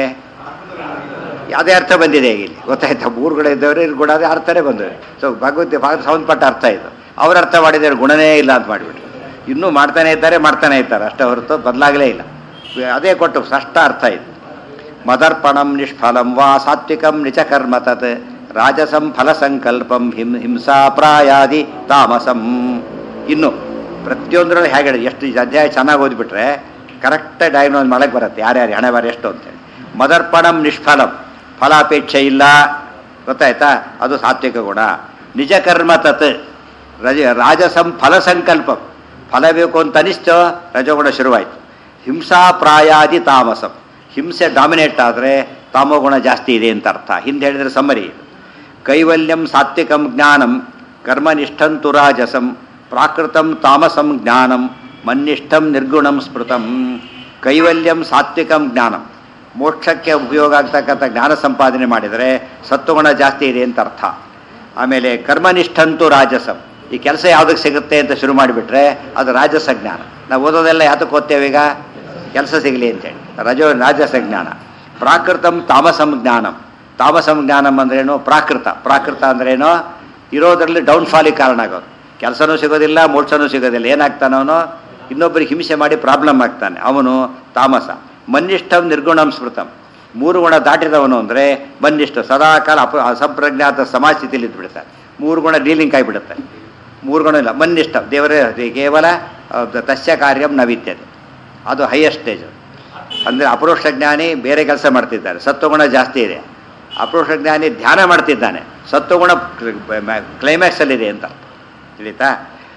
ಯಾವುದೇ ಅರ್ಥ ಬಂದಿದೆ ಈಗ ಇಲ್ಲಿ ಗೊತ್ತಾಯ್ತಾ ಮೂರುಗಳು ಇದ್ದವರು ನಿರ್ಗುಣ ಅದೇ ಅರ್ಥನೇ ಬಂದವೆ ಸೊ ಭಗವದ್ಗೀತೆ ಭಾಗ ಸಂಬಂಧಪಟ್ಟ ಅರ್ಥ ಇದು ಅವ್ರ ಅರ್ಥ ಮಾಡಿದ್ದಾರೆ ಗುಣನೇ ಇಲ್ಲ ಅಂತ ಮಾಡಿಬಿಟ್ರು ಇನ್ನೂ ಮಾಡ್ತಾನೆ ಇದ್ದಾರೆ ಮಾಡ್ತಾನೆ ಇದ್ದಾರೆ ಅಷ್ಟೇ ಹೊರತು ಬದಲಾಗಲೇ ಇಲ್ಲ ಅದೇ ಕೊಟ್ಟು ಸ್ಪಷ್ಟ ಅರ್ಥ ಇದು ಮದರ್ಪಣಂ ನಿಷ್ಫಲಂ ವಾ ಸಾತ್ವಿಕಂ ನಿಚಕರ್ಮ ತತ್ ರಾಜಸಂ ಫಲಸಂಕಲ್ಪಂ ಹಿಂ ಹಿಂಸಾ ಪ್ರಾಯಾದಿ ತಾಮಸಂ ಇನ್ನು ಪ್ರತಿಯೊಂದರಲ್ಲೂ ಹೇಗೆ ಹೇಳಿ ಎಷ್ಟು ಈ ಅಧ್ಯಾಯ ಚೆನ್ನಾಗಿ ಓದ್ಬಿಟ್ರೆ ಕರೆಕ್ಟ್ ಡಯಾಗ್ನೋಸ್ ಮಾಡಕ್ಕೆ ಬರುತ್ತೆ ಯಾರ್ಯಾರು ಹಣೆ ಬಾರಿ ಎಷ್ಟು ಅಂತೇಳಿ ಮದರ್ಪಣಂ ನಿಷ್ಫಲಂ ಫಲಾಪೇಕ್ಷೆ ಇಲ್ಲ ಗೊತ್ತಾಯ್ತಾ ಅದು ಸಾತ್ವಿಕ ಗುಣ ನಿಜ ಕರ್ಮ ತತ್ ರಜ ರಾಜಸಂ ಫಲಸಂಕಲ್ಪಂ ಫಲ ಬೇಕು ಅಂತ ಅನಿಸ್ತೋ ರಜಗುಣ ಶುರುವಾಯಿತು ಹಿಂಸಾ ಪ್ರಾಯಾದಿ ತಾಮಸಂ ಹಿಂಸೆ ಡಾಮಿನೇಟ್ ಆದರೆ ತಾಮೋಗುಣ ಜಾಸ್ತಿ ಇದೆ ಅಂತ ಅರ್ಥ ಹಿಂದೆ ಹೇಳಿದ್ರೆ ಸಮ್ಮರಿ ಇದು ಕೈವಲ್ಯಂ ಸಾತ್ವಿಕಂ ಜ್ಞಾನಂ ಕರ್ಮನಿಷ್ಠಂತು ರಾಜಸಂ ಪ್ರಾಕೃತಂ ತಾಮಸಂ ಜ್ಞಾನಂ ಮನ್ನಿಷ್ಠಂ ನಿರ್ಗುಣಂ ಸ್ಮೃತಂ ಕೈವಲ್ಯಂ ಸಾತ್ವಿಕಂ ಜ್ಞಾನಂ ಮೋಕ್ಷಕ್ಕೆ ಉಪಯೋಗ ಆಗ್ತಕ್ಕಂಥ ಜ್ಞಾನ ಸಂಪಾದನೆ ಮಾಡಿದರೆ ಸತ್ವಗುಣ ಜಾಸ್ತಿ ಇದೆ ಅಂತ ಅರ್ಥ ಆಮೇಲೆ ಕರ್ಮನಿಷ್ಠಂತು ರಾಜಸಂ ಈ ಕೆಲಸ ಯಾವುದಕ್ಕೆ ಸಿಗುತ್ತೆ ಅಂತ ಶುರು ಮಾಡಿಬಿಟ್ರೆ ಅದು ರಾಜಸ ಜ್ಞಾನ ನಾವು ಓದೋದೆಲ್ಲ ಯಾತಕ್ಕೆ ಓದ್ತೇವೆ ಈಗ ಕೆಲಸ ಸಿಗಲಿ ಅಂತೇಳಿ ರಜೋ ರಾಜಸ ಜ್ಞಾನ ಪ್ರಾಕೃತಂ ತಾಮಸಂ ಜ್ಞಾನಂ ತಾಮಸಂ ಜ್ಞಾನಂ ಅಂದ್ರೇನು ಪ್ರಾಕೃತ ಪ್ರಾಕೃತ ಅಂದ್ರೇನು ಇರೋದ್ರಲ್ಲಿ ಡೌನ್ಫಾಲಿಗೆ ಕಾರಣ ಆಗೋದು ಕೆಲಸನೂ ಸಿಗೋದಿಲ್ಲ ಮೋಕ್ಷನೂ ಸಿಗೋದಿಲ್ಲ ಏನಾಗ್ತಾನವನು ಇನ್ನೊಬ್ಬರಿಗೆ ಹಿಂಸೆ ಮಾಡಿ ಪ್ರಾಬ್ಲಮ್ ಆಗ್ತಾನೆ ಅವನು ತಾಮಸ ಮನ್ನಿಷ್ಠಂ ನಿರ್ಗುಣಂ ಸ್ಮೃತಂ ಮೂರು ಗುಣ ದಾಟಿದವನು ಅಂದರೆ ಮನ್ನಿಷ್ಠ ಸದಾಕಾಲ ಅಪ ಅಸಂಪ್ರಜ್ಞಾತ ಸಮಾಜಸ್ಥಿತಿಯಲ್ಲಿ ಇದ್ಬಿಡ್ತಾನೆ ಮೂರು ಗುಣ ಡೀಲಿಂಗ್ ಆಗಿಬಿಡುತ್ತೆ ಮೂರು ಗುಣ ಇಲ್ಲ ಮನ್ನಿಷ್ಠ ದೇವರೇ ಅದು ಕೇವಲ ಆ, ತಸ್ಯ ಕಾರ್ಯಂ ನ ವಿದ್ಯತೆ ಅದು ಹೈಯೆಸ್ಟ್ ಸ್ಟೇಜ್ ಅಂದರೆ ಅಪರೋಕ್ಷ ಜ್ಞಾನಿ ಬೇರೆ ಕೆಲಸ ಮಾಡ್ತಿದ್ದಾರೆ ಸತ್ವಗುಣ ಜಾಸ್ತಿ ಇದೆ ಅಪರೋಕ್ಷ ಜ್ಞಾನಿ ಧ್ಯಾನ ಮಾಡ್ತಿದ್ದಾನೆ ಸತ್ವಗುಣ ಕ್ಲೈಮ್ಯಾಕ್ಸಲ್ಲಿದೆ ಅಂತ ತಿಳಿತಾ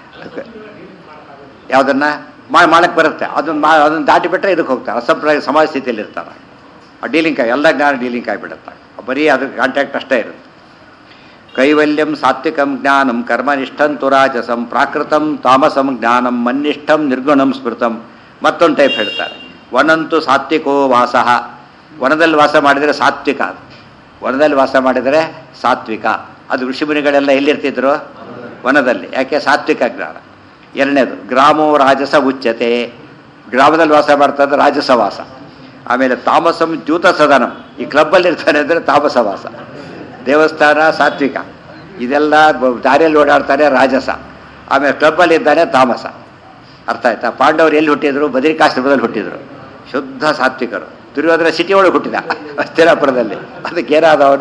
ಯಾವುದನ್ನು ಮಾಡಿ ಮಾಡಕ್ಕೆ ಬರುತ್ತೆ ಅದನ್ನ ಮಾ ಅದನ್ನು ದಾಟಿಬಿಟ್ರೆ ಇದಕ್ಕೆ ಹೋಗ್ತಾರೆ ಅಸಂಪ್ರಾಯ ಸಮಾಜ ಸ್ಥಿತಿಯಲ್ಲಿ ಇರ್ತಾರೆ ಆ ಡೀಲಿಂಗ್ ಆಗಿ ಎಲ್ಲ ಜ್ಞಾನ ಡೀಲಿಂಗ್ ಆಗಿಬಿಡುತ್ತೆ ಬರೀ ಅದ್ರ ಕಾಂಟ್ಯಾಕ್ಟ್ ಅಷ್ಟೇ ಇರುತ್ತೆ ಕೈವಲ್ಯಂ ಸಾತ್ವಿಕಂ ಜ್ಞಾನಂ ಕರ್ಮನಿಷ್ಠಂತು ರಾಜಸಂ ಪ್ರಾಕೃತಂ ತಾಮಸಂ ಜ್ಞಾನಂ ಮನ್ನಿಷ್ಠಂ ನಿರ್ಗುಣಂ ಸ್ಮೃತಂ ಮತ್ತೊಂದು ಟೈಪ್ ಹೇಳ್ತಾರೆ ವನಂತು ಸಾತ್ವಿಕೋ ವಾಸಃ ವನದಲ್ಲಿ ವಾಸ ಮಾಡಿದರೆ ಸಾತ್ವಿಕ ಅದು ವನದಲ್ಲಿ ವಾಸ ಮಾಡಿದರೆ ಸಾತ್ವಿಕ ಅದು ಋಷಿಮುನಿಗಳೆಲ್ಲ ಎಲ್ಲಿರ್ತಿದ್ರು ವನದಲ್ಲಿ ಯಾಕೆ ಸಾತ್ವಿಕ ಜ್ಞಾನ ಎರಡನೇದು ಗ್ರಾಮೋ ರಾಜಸ ಉಚ್ಯತೆ ಗ್ರಾಮದಲ್ಲಿ ವಾಸ ಮಾಡ್ತಾ ರಾಜಸ ವಾಸ ಆಮೇಲೆ ತಾಮಸಂ ದ್ಯೂತ ಸದನಂ ಈ ಕ್ಲಬ್ಬಲ್ಲಿ ಇರ್ತಾನೆ ಅಂದರೆ ತಾಮಸ ವಾಸ ದೇವಸ್ಥಾನ ಸಾತ್ವಿಕ ಇದೆಲ್ಲ ಬ- ದಾರಿಯಲ್ಲಿ ಓಡಾಡ್ತಾನೆ ರಾಜಸ ಆಮೇಲೆ ಕ್ಲಬ್ಬಲ್ಲಿ ಇದ್ದಾನೆ ತಾಮಸ ಅರ್ಥ ಆಯ್ತಾ ಪಾಂಡವರು ಎಲ್ಲಿ ಹುಟ್ಟಿದ್ರು ಬದರಿಕಾಶ್ರಮದಲ್ಲಿ ಹುಟ್ಟಿದ್ರು ಶುದ್ಧ ಸಾತ್ವಿಕರು ದುರ್ಯೋಧನ ಸಿಟಿ ಒಳಗೆ ಹುಟ್ಟಿದ ಹಸ್ತಿನಾಪುರದಲ್ಲಿ ಅದಕ್ಕೆ ಏನಾದವನು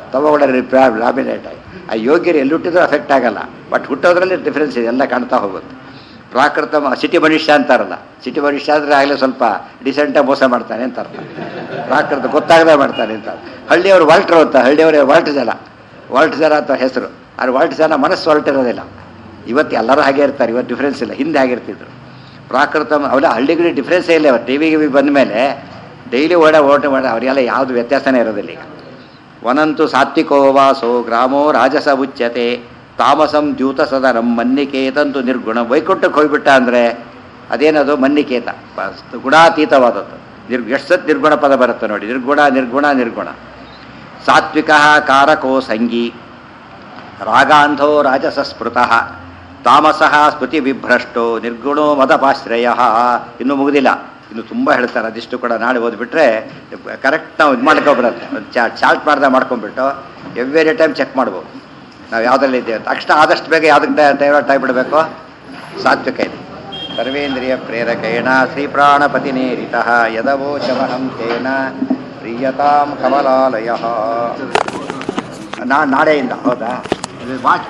ತಮಗುಣ ಲಾಮಿನೇಟ್ ಆಗಿ ಆ ಯೋಗ್ಯರು ಎಲ್ಲಿ ಹುಟ್ಟಿದ್ರು ಅಫೆಕ್ಟ್ ಆಗಲ್ಲ ಬಟ್ ಹುಟ್ಟೋದ್ರಲ್ಲಿ ಡಿಫ್ರೆನ್ಸ್ ಇದೆ ಎಲ್ಲ ಕಾಣ್ತಾ ಹೋಗುತ್ತೆ ಪ್ರಾಕೃತ ಮ- ಸಿಟಿ ಮನುಷ್ಯ ಅಂತಾರಲ್ಲ ಸಿಟಿ ಮನುಷ್ಯ ಆದರೆ ಆಗಲೇ ಸ್ವಲ್ಪ ಡಿಸೆಂಟಾಗಿ ಮೋಸ ಮಾಡ್ತಾನೆ ಅಂತ ಅರ್ಥ ಪ್ರಾಕೃತ ಗೊತ್ತಾಗದೆ ಮಾಡ್ತಾನೆ ಅಂತ ಹಳ್ಳಿಯವರು ವಾಲ್ಟ್ರು ಅಂತ ಹಳ್ಳಿಯವರು ವಾಲ್ಟ್ ಜನ ವಾಲ್ಟ್ ಜನ ಅಂತ ಹೆಸರು ಆದರೆ ವಾಲ್ಟ್ ಜನ ಮನಸ್ಸು ಹೊರಟಿರೋದಿಲ್ಲ ಇವತ್ತು ಎಲ್ಲರೂ ಹಾಗೆ ಇರ್ತಾರೆ ಇವತ್ತು ಡಿಫ್ರೆನ್ಸ್ ಇಲ್ಲ ಹಿಂದೆ ಆಗಿರ್ತಿದ್ರು ಪ್ರಾಕೃತ ಅವೆಲ್ಲ ಹಳ್ಳಿಗಳಿಗೆ ಡಿಫ್ರೆನ್ಸೇ ಇಲ್ಲ ಟಿ ವಿ ಗಿವಿ ಬಂದ ಮೇಲೆ ಡೈಲಿ ಓಡ ಓಟ ಮಾಡ ಅವರಿಗೆಲ್ಲ ಯಾವುದು ವ್ಯತ್ಯಾಸನೇ ಇರೋದಿಲ್ಲ ಈಗ ವನಂತು ಸಾತ್ವಿಕೋ ವಾಸೋ ಗ್ರಾಮೋ ರಾಜಸ ಉಚ್ಯತೆ ತಾಮಸಂ ದ್ಯೂತ ಸದನಂ ಮನ್ನಿಕೇತಂತು ನಿರ್ಗುಣ ವೈಕುಂಠಕ್ಕೆ ಹೋಗ್ಬಿಟ್ಟ ಅಂದರೆ ಅದೇನದು ಮನ್ನಿಕೇತ ಪ- ಗುಣಾತೀತವಾದದ್ದು ನಿರ್ ಎಷ್ಟು ಸತ್ ನಿರ್ಗುಣ ಪದ ಬರುತ್ತೆ ನೋಡಿ ನಿರ್ಗುಣ ನಿರ್ಗುಣ ನಿರ್ಗುಣ ಸಾತ್ವಿಕ ಕಾರಕೋ ಸಂಗಿ ರಾಗಾಂಧೋ ರಾಜಸ ಸ್ಮೃತಃ ತಾಮಸಃ ಸ್ಮೃತಿ ವಿಭ್ರಷ್ಟೋ ನಿರ್ಗುಣೋ ಮದಪಾಶ್ರಯ ಇನ್ನೂ ಮುಗಿದಿಲ್ಲ ಇನ್ನು ತುಂಬ ಹೇಳ್ತಾರೆ ಅದಿಷ್ಟು ಕೂಡ ನಾಳೆ ಓದ್ಬಿಟ್ರೆ ಕರೆಕ್ಟ್ ನಾವು ಇದು ಮಾಡ್ಕೊಬಿಡತ್ತೆ ಒಂದು ಚಾ ಚಾರ್ಟ್ ಮಾಡ್ದೆ ಮಾಡ್ಕೊಂಡ್ಬಿಟ್ಟು ಎವ್ರಿ ಟೈಮ್ ಚೆಕ್ ಮಾಡ್ಬೋದು ನಾವು ಯಾವುದ್ರಲ್ಲಿ ಇದ್ದೇವೆ ತಕ್ಷಣ ಆದಷ್ಟು ಬೇಗ ಯಾವುದಕ್ಕೆ ಡೈವರ್ಟ್ ಆಗಿಬಿಡಬೇಕು ಸಾತ್ವಿಕ ಇದೆ ಸರ್ವೇಂದ್ರಿಯ ಪ್ರೇರಕೇಣ ಶ್ರೀಪ್ರಾಣಪತಿನೇರಿತ ಯದವೋಚಮಹಂ ತೇನ ಪ್ರೀಯತಾಂ ಕಮಲಾಲಯ ನಾ ನಾಳೆಯಿಂದ ಹೌದಾ ಇದು ವಾಚ್